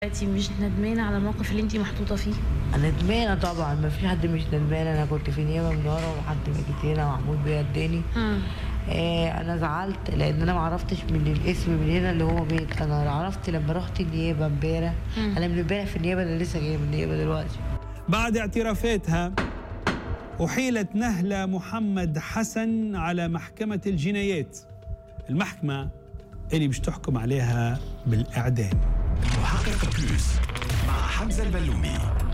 انت مش ندمانه على الموقف اللي انت محطوطه فيه ندمانة طبعا ما فيش حد مش ندمان انا كنت في نيابة من ورا وحد ما جيت هنا ومحمود بيداني آه انا زعلت لان انا ما عرفتش من الاسم من هنا اللي هو بيت انا عرفت لما رحت النيابة امبارح انا من امبارح في النيابة انا لسه جاية من النيابة دلوقتي بعد اعترافاتها أحيلت نهلة محمد حسن على محكمة الجنايات المحكمة اللي مش تحكم عليها بالإعدام محقق بلوس مع حمزة البلومي